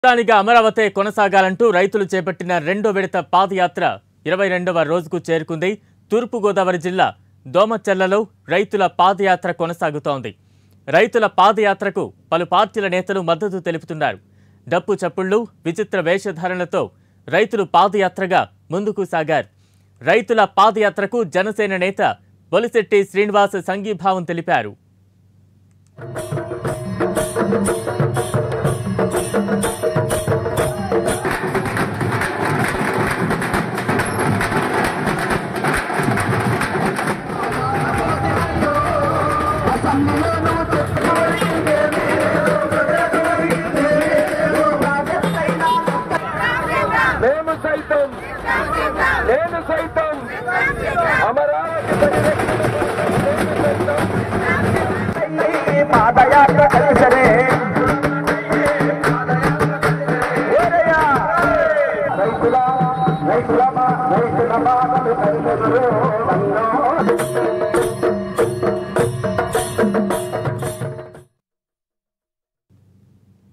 రాజధానిగా అమరావతి కొనసాగాలంటూ రైతులు చేపట్టిన రెండో విడత పాదయాత్ర ఇరవై రెండవ రోజుకు చేరుకుంది తూర్పుగోదావరి జిల్లా దోమచెల్లలో రైతుల పాదయాత్ర కొనసాగుతోంది రైతుల పాదయాత్రకు పలు పార్టీల నేతలు మద్దతు తెలుపుతున్నారు డప్పు చప్పుళ్లు విచిత్ర వేషధారణలతో రైతులు పాదయాత్రగా ముందుకు సాగారు రైతుల పాదయాత్రకు జనసేన నేత బొలిశెట్టి శ్రీనివాస్ సంఘీభావం తెలిపారు మేము సైతం నేను సైతం అమరావతి పాదయాత్ర కలిసరే రైతుల రైతుల రైతుల బాధలు కలిసరు